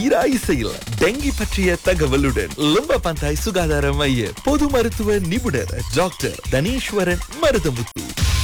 தீரா இசையில் டெங்கி பற்றிய தகவலுடன் லும்ப பந்தாய் சுகாதார மைய பொது மருத்துவ நிபுணர் டாக்டர் தனீஸ்வரன் மருதமுத்து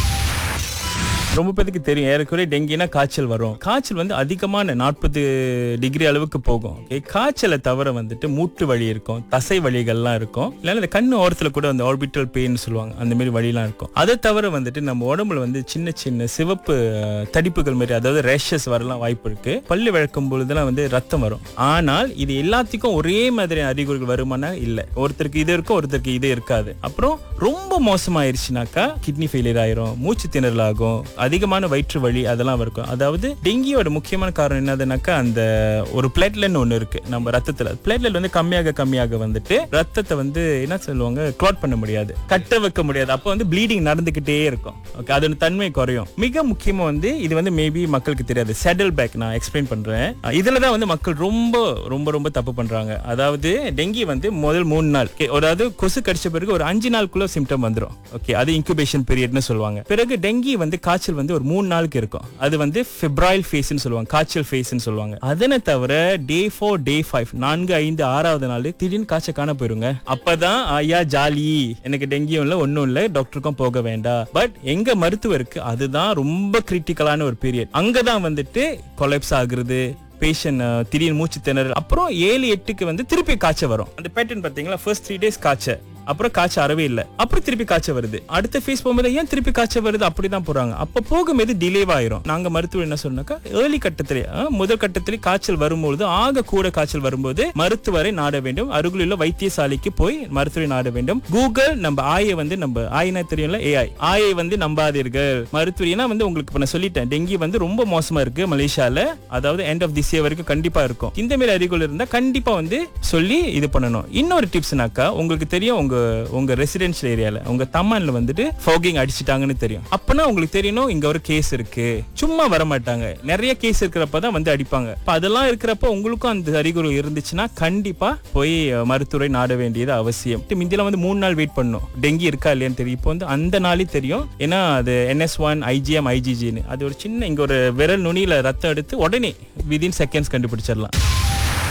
ரொம்ப பேருக்கு தெரியும் ஏறக்குறைய டெங்கினா காய்ச்சல் வரும் காய்ச்சல் வந்து அதிகமான நாற்பது டிகிரி அளவுக்கு போகும் ஓகே காய்ச்சலை தவிர வந்துட்டு மூட்டு வலி இருக்கும் தசை வலிகள்லாம் இருக்கும் இல்லைன்னா இந்த கண்ணு ஓரத்துல கூட அந்த ஆர்பிட்டல் பெயின் சொல்லுவாங்க அந்த மாதிரி வலிலாம் இருக்கும் அதை தவிர வந்துட்டு நம்ம உடம்புல வந்து சின்ன சின்ன சிவப்பு அஹ், தடிப்புகள் மாதிரி அதாவது ரேஷஸ் வரலாம் வாய்ப்பு இருக்கு பல்லு விளக்கும் பொழுதுலாம் வந்து ரத்தம் வரும் ஆனால் இது எல்லாத்துக்கும் ஒரே மாதிரி அறிகுறிகள் வருமானா இல்ல ஒருத்தருக்கு இது இருக்கும் ஒருத்தருக்கு இது இருக்காது அப்புறம் ரொம்ப மோசமாயிருச்சுனாக்கா கிட்னி ஃபெயிலியர் ஆயிரும் மூச்சு திணறல் ஆகும் அதிகமான வயிற்று வலி அதெல்லாம் இருக்கும் அதாவது டெங்கியோட முக்கியமான காரணம் என்னதுனாக்கா அந்த ஒரு பிளேட்லன்னு ஒண்ணு இருக்கு நம்ம ரத்தத்துல பிளேட்லெட் வந்து கம்மியாக கம்மியாக வந்துட்டு ரத்தத்தை வந்து என்ன சொல்லுவாங்க கிளாட் பண்ண முடியாது கட்ட வைக்க முடியாது அப்போ வந்து ப்ளீடிங் நடந்துகிட்டே இருக்கும் ஓகே அதோட தன்மை குறையும் மிக முக்கியமா வந்து இது வந்து மேபி மக்களுக்கு தெரியாது செடல் பேக் நான் எக்ஸ்பிளைன் பண்றேன் அஹ் இதுல தான் வந்து மக்கள் ரொம்ப ரொம்ப ரொம்ப தப்பு பண்றாங்க அதாவது டெங்கி வந்து முதல் மூணு நாள் okay, அதாவது கொசு கடிச்ச பிறகு ஒரு அஞ்சு நாளுக்குள்ள சிம்டம் வந்துரும் ஓகே அது இன்குபேஷன் பீரியட்னு சொல்லுவாங்க பிறகு டெங்கி வந்து காய்ச்சல் வந்து ஒரு மூணு நாளுக்கு இருக்கும் அது வந்து பிப்ராயில் ஃபேஸ்னு சொல்லுவாங்க காய்ச்சல் ஃபேஸ்னு சொல்லுவாங்க அதனை தவிர டே ஃபோர் டே ஃபைவ் நான்கு ஐந்து ஆறாவது நாள் திடீர்னு காய்ச்சல் காண போயிருங்க அப்பதான் ஐயா ஜாலி எனக்கு டெங்கியும் இல்ல ஒண்ணும் இல்ல டாக்டருக்கும் போக வேண்டாம் பட் எங்க மருத்துவருக்கு அதுதான் ரொம்ப கிரிட்டிக்கலான ஒரு பீரியட் அங்கதான் வந்துட்டு கொலைப்ஸ் ஆகுறது பேஷண்ட் திடீர்னு மூச்சு திணறல் அப்புறம் ஏழு எட்டுக்கு வந்து திருப்பி காய்ச்சல் வரும் அந்த பேட்டர்ன் பாத்தீங்களா ஃபர்ஸ்ட் த்ரீ டேஸ் காய்ச்சல் அப்புறம் காய்ச்சல் அறவே இல்ல அப்புறம் திருப்பி காய்ச்சல் வருது அடுத்த ஃபேஸ் போகும்போது ஏன் திருப்பி காய்ச்சல் வருது அப்படிதான் போறாங்க அப்ப போகும்போது டிலே ஆயிரும் நாங்க மருத்துவர் என்ன சொன்னாக்கா ஏர்லி கட்டத்திலே அஹ், முதல் கட்டத்திலே காய்ச்சல் வரும்பொழுது ஆக கூட காய்ச்சல் வரும்போது மருத்துவரை நாட வேண்டும் அருகிலுள்ள வைத்தியசாலைக்கு போய் மருத்துவரை நாட வேண்டும் கூகுள் நம்ம ஆயை வந்து நம்ம ஆயினா தெரியும்ல ஏஐ ஆயை வந்து நம்பாதீர்கள் மருத்துவர் ஏன்னா வந்து உங்களுக்கு இப்ப நான் சொல்லிட்டேன் டெங்கி வந்து ரொம்ப மோசமா இருக்கு மலேசியால அதாவது எண்ட் ஆஃப் திஸ் இயர் வரைக்கும் கண்டிப்பா இருக்கும் இந்த மாதிரி அறிகுறி இருந்தா கண்டிப்பா வந்து சொல்லி இது பண்ணணும் இன்னொரு டிப்ஸ்னாக்கா உங்களுக்கு தெரியும் உங்க உங்க ரெசிடென்ஷியல் ஏரியால உங்க தம்மான்ல வந்துட்டு ஃபோகிங் அடிச்சிட்டாங்கன்னு தெரியும் அப்பனா உங்களுக்கு தெரியணும் இங்க ஒரு கேஸ் இருக்கு சும்மா வர மாட்டாங்க நிறைய கேஸ் இருக்கிறப்ப தான் வந்து அடிப்பாங்க அப்ப அதெல்லாம் இருக்கிறப்ப உங்களுக்கும் அந்த அறிகுறி இருந்துச்சுன்னா கண்டிப்பா போய் அஹ், மருத்துவரை நாட வேண்டியது அவசியம் மிந்தியில வந்து மூணு நாள் வெயிட் பண்ணும் டெங்கி இருக்கா இல்லையான்னு தெரியும் இப்போ வந்து அந்த நாளே தெரியும் ஏன்னா அது என்எஸ் ஒன் ஐஜிஎம் ஐஜிஜின்னு அது ஒரு சின்ன இங்க ஒரு விரல் நுனியில ரத்தம் எடுத்து உடனே விதின் செகண்ட்ஸ் கண்டுபிடிச்சிடலாம்